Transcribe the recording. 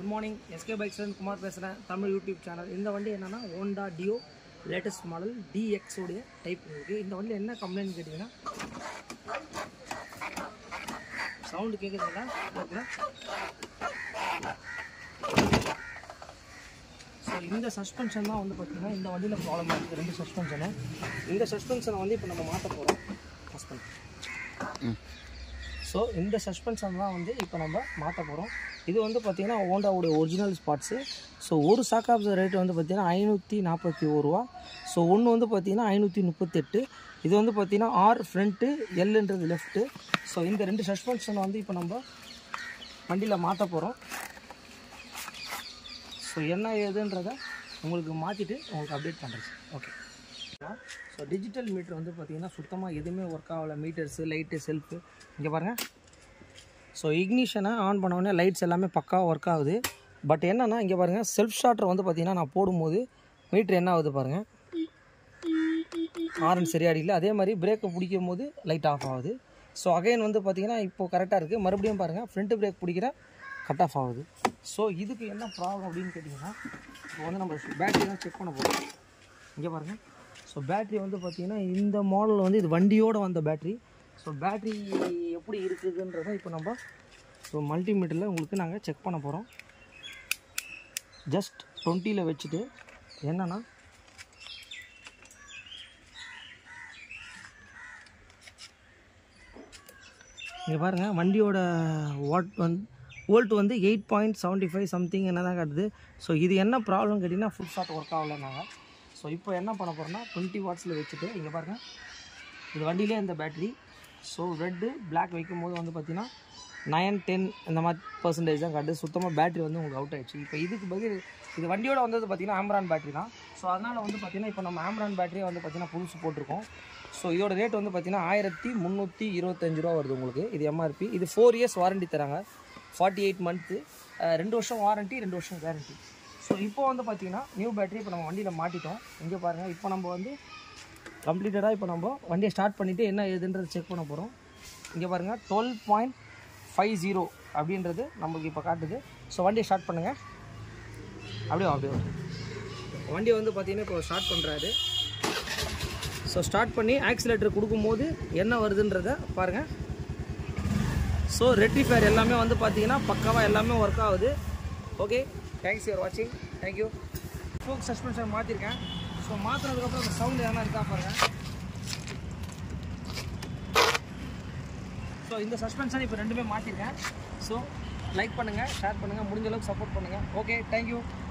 Good morning SK பைக்ஸ்லேருந்து குமார் பேசுகிறேன் Tamil YouTube channel இந்த வண்டி என்னென்னா Honda Dio latest model DX உடைய டைப் இருக்குது இந்த வண்டி என்ன கம்ப்ளைண்ட் கேட்டிங்கன்னா சவுண்டு கேட்குதுங்களா ஓகே ஸோ இந்த சஸ்பென்ஷன் தான் வந்து பார்த்தீங்கன்னா இந்த வண்டியில் ப்ராப்ளம் இருக்குது ரெண்டு சஸ்பென்ஷனு இந்த சஸ்பென்ஷனை வந்து இப்போ நம்ம மாற்ற போகிறோம் சஸ்பென்ஷன் ஸோ இந்த சஸ்பென்ஷன் தான் வந்து இப்போ நம்ம மாற்ற போகிறோம் இது வந்து பார்த்திங்கன்னா ஹோண்டாவுடைய ஒரிஜினல் ஸ்பாட்ஸு ஸோ ஒரு சாக்காப்ஸ் ரேட் வந்து பார்த்திங்கன்னா ஐநூற்றி நாற்பத்தி ஒரு ரூபா ஸோ ஒன்று வந்து பார்த்திங்கன்னா ஐநூற்றி முப்பத்தெட்டு இது வந்து பார்த்திங்கன்னா ஆர் ஃப்ரண்ட்டு எல்லுன்றது லெஃப்ட்டு ஸோ இந்த ரெண்டு சஸ்பென்ஷனை வந்து இப்போ நம்ம வண்டியில் மாற்ற போகிறோம் ஸோ என்ன ஏதுன்றதை உங்களுக்கு மாற்றிட்டு உங்களுக்கு அப்டேட் பண்ணுறேன் ஓகே ஸோ டிஜிட்டல் மீட்டர் வந்து பார்த்தீங்கன்னா சுத்தமாக எதுவுமே ஒர்க் ஆகலை மீட்டர்ஸு லைட்டு செல்ஃபு இங்கே பாருங்கள் ஸோ இக்னிஷனை ஆன் பண்ண உடனே லைட்ஸ் எல்லாமே பக்காவாக ஒர்க் ஆகுது பட் என்னென்னா இங்கே பாருங்கள் செல்ஃப் ஸ்டார்டர் வந்து பார்த்தீங்கன்னா நான் போடும்போது மீட்ரு என்ன ஆகுது பாருங்கள் ஹாரன் சரியா அடிக்கல அதே மாதிரி பிரேக்கை பிடிக்கும் போது லைட் ஆஃப் ஆகுது ஸோ அகைன் வந்து பார்த்தீங்கன்னா இப்போது கரெக்டாக இருக்குது மறுபடியும் பாருங்கள் ஃப்ரண்ட் பிரேக் பிடிக்கிற கட் ஆஃப் ஆகுது ஸோ இதுக்கு என்ன ப்ராப்ளம் அப்படின்னு கேட்டிங்கன்னா இப்போ வந்து நம்ம பேட்டரி தான் செக் பண்ண போகிறோம் இங்கே பாருங்கள் ஸோ பேட்ரி வந்து பார்த்திங்கன்னா இந்த மாடல் வந்து இது வண்டியோடு வந்த பேட்ரி ஸோ பேட்ரி எப்படி இருக்குதுன்றதை இப்போ நம்ம ஸோ மல்டிமீட்டரில் உங்களுக்கு நாங்கள் செக் பண்ண போகிறோம் ஜஸ்ட் டுவெண்ட்டியில் வச்சுட்டு என்னென்னா இங்கே பாருங்கள் வண்டியோட வாட் வந்து வோல்ட் வந்து eight point seventy five something என்ன தான் காட்டுது ஸோ இது என்ன ப்ராப்ளம் கேட்டிங்கன்னா ஃபுல் ஷாட் ஒர்க் ஆகலை நாங்கள் ஸோ இப்போ என்ன பண்ண போகிறோம்னா டுவெண்ட்டி வாட்ஸில் வச்சுட்டு இங்கே பாருங்கள் இது வண்டியிலே இந்த பேட்ரி ஸோ ரெட்டு பிளாக் வைக்கும் போது வந்து பார்த்திங்கன்னா நயன் டென் இந்த மாதிரி பர்சன்டேஜ் தான் காட்டுது சுத்தமாக பேட்ரி வந்து உங்களுக்கு அவுட் ஆயிடுச்சு இப்போ இதுக்கு பதில் இது வண்டியோட வந்தது பார்த்திங்கன்னா ஆம்ரான் பேட்ரி தான் ஸோ அதனால் வந்து பார்த்திங்கன்னா இப்போ நம்ம ஆம்ரான் பேட்டரியை வந்து பார்த்திங்கன்னா புதுசு போட்டிருக்கோம் ஸோ இதோட ரேட் வந்து பார்த்திங்கன்னா ஆயிரத்தி முந்நூற்றி இருபத்தஞ்சு ரூபா வருது உங்களுக்கு இது எம்ஆர்பி இது ஃபோர் இயர்ஸ் வாரண்டி தராங்க ஃபார்ட்டி எயிட் மந்த்து ரெண்டு வருஷம் வாரண்டி ரெண்டு வருஷம் கேரண்டி ஸோ இப்போ வந்து பார்த்திங்கன்னா நியூ பேட்டரி இப்போ நம்ம வண்டியில் மாட்டிட்டோம் இங்கே பாருங்கள் இப்போ நம்ம வந்து கம்ப்ளீட்டடாக இப்போ நம்ம வண்டியை ஸ்டார்ட் பண்ணிவிட்டு என்ன ஏதுன்றது செக் பண்ண போகிறோம் இங்கே பாருங்கள் டுவெல் பாயிண்ட் ஃபைவ் ஜீரோ அப்படின்றது நம்மளுக்கு இப்போ காட்டுது ஸோ வண்டியை ஸ்டார்ட் பண்ணுங்கள் அப்படியே வா, அப்படியே வா. வண்டியை வந்து பார்த்தீங்கன்னா இப்போ ஸ்டார்ட் பண்ணுறாரு ஸோ ஸ்டார்ட் பண்ணி ஆக்சிலேட்டர் கொடுக்கும்போது என்ன வருதுன்றத பாருங்கள் ஸோ ரெட்டிஃபயர் எல்லாமே வந்து பார்த்தீங்கன்னா பக்காவாக எல்லாமே ஒர்க் ஆகுது ஓகே தேங்க்ஸ் யூர் வாட்சிங் தேங்க்யூ ஃபோக் சஸ்பென்ஷன் மாற்றிருக்கேன் ஸோ மாற்றினதுக்கப்புறம் அந்த சவுண்ட் எதனா இருக்கா பாருங்கள் ஸோ இந்த சஸ்பென்ஷன் இப்போ ரெண்டுமே மாற்றிருக்கேன் ஸோ லைக் பண்ணுங்கள் ஷேர் பண்ணுங்கள் முடிஞ்ச அளவுக்கு சப்போர்ட் பண்ணுங்கள் ஓகே தேங்க்யூ